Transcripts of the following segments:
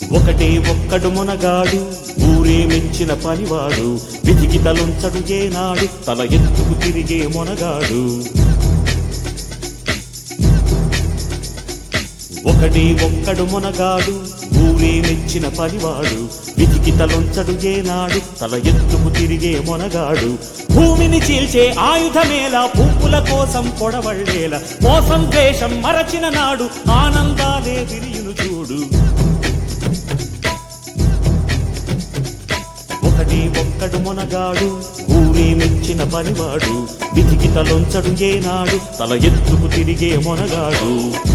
ఒకటే ఒక్కడు మునగాడు ఊరే మెచ్చిన పనివాడు విధికి తలుంచడు ఏనాడు తల ఎత్తుకు తిరిగే మునగాడు ఒకటే ఒక్కడు మునగాడు ఊరే మెచ్చిన పనివాడు విధికి తలొంచడు ఏనాడు తల ఎత్తుకు తిరిగే మొనగాడు భూమిని చీల్చే ఆయుధమేలా పువ్వుల కోసం పొడవళ్ళేల మోసం ద్వేషం మరచిన నాడు ఆనందాలే విరియును చూడు ఒకటి ఒక్కడు మొనగాడు ఊరే మెచ్చిన పనివాడు విధికి తలొంచడు ఏనాడు తల ఎత్తుకు తిరిగే మొనగాడు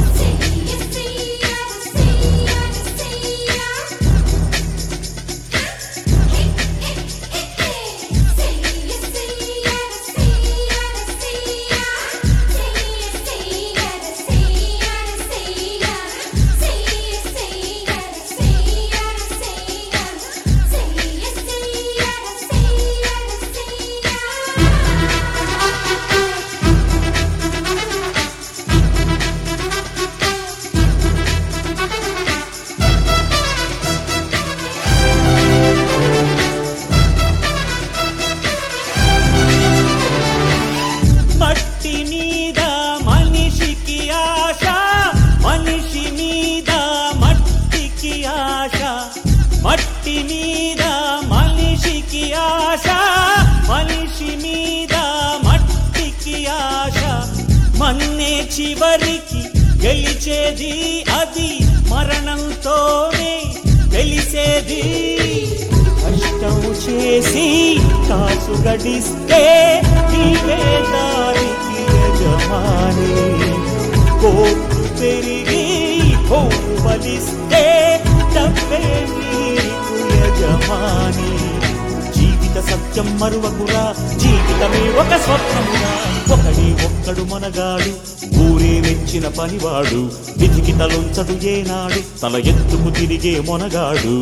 మట్టి మీద మనిషికి ఆశ మనిషి మీద మట్టికి ఆశ మట్టి మీద మనిషికి ఆశ మనిషి మీద మట్టికి ఆశ మన్నే చివరికి గెలిచేది అది మరణంతోనే తెలిసేది కష్టం చేసి కాసు గడిస్తే నీవే దానికి యజమాని కోర్టు పెరిగి కోరు బలిస్తే డబ్బే నీకు యజమాని జీవిత సత్యం మరువకురా జీవితమే ఒక స్వప్నమురా ఒకడి ఒక్కడు మనగాడు ఊరే మెచ్చిన పనివాడు విధికి తలొంచడు ఏనాడు తల ఎత్తుకు తిరిగే మొనగాడు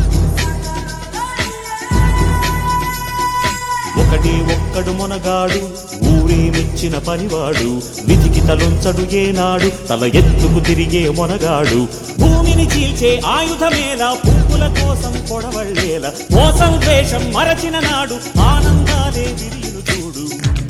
ఒకటి ఒక్కడు మొనగాడు ఊరే మెచ్చిన పనివాడు విధికి తలొంచడు ఏనాడు తల ఎత్తుకు తిరిగే మొనగాడు భూమిని చీల్చే ఆయుధమేలా పువ్వుల కోసం పొడవళ్ళేల మోసం ద్వేషం మరచిన నాడు ఆనందాలే విరియును చూడు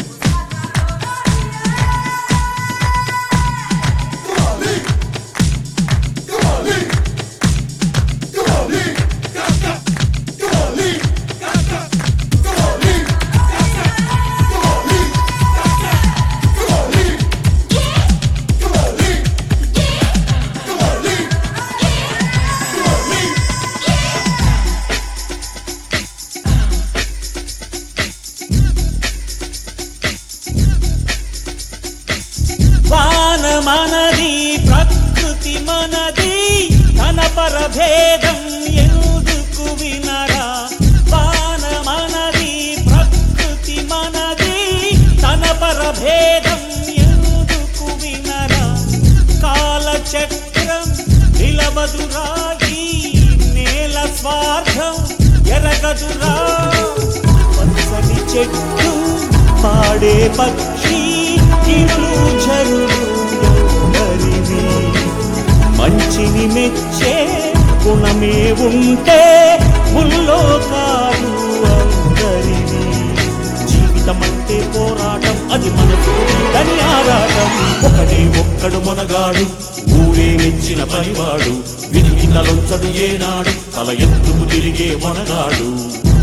వాన మనది ప్రకృతి మనది తన పరభేదం ఎందుకు వినరా వాన మనది ప్రకృతి మనది తన పరభేదం ఎందుకు వినరా కాలచక్రం నిలవదురా ఈ నేల స్వార్థం ఎరగదురా పచ్చని చెట్టు పాడే పక్షి ఇరులు జరులు ఎవరివి మంచిని మెచ్చే గుణమే ఉంటే ముల్లోకాలు అందరివి జీవితమంటే పోరాటం అది మనసు దాని ఆరాటం ఒకడే ఒక్కడు మొనగాడు ఊరే మెచ్చిన పనివాడు విధికి తలొంచడు ఏనాడు తల ఎత్తుకు తిరిగే మొనగాడు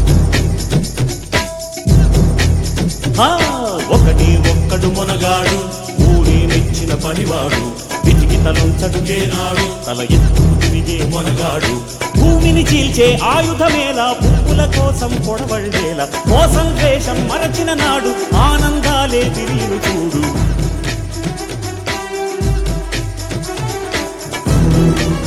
ఆ, ఒకటి ఒక్కడు మొనగాడు ఊరే మెచ్చిన పనివాడు విధికి తలొంచడు ఏనాడు తల ఎత్తుకు తిరిగే మొనగాడు భూమిని చీల్చే ఆయుధమేలా పువ్వుల కోసం పొడవళ్ళేలా మోసం ద్వేషం మరచిన నాడు ఆనందాలే తిరిగి చూడు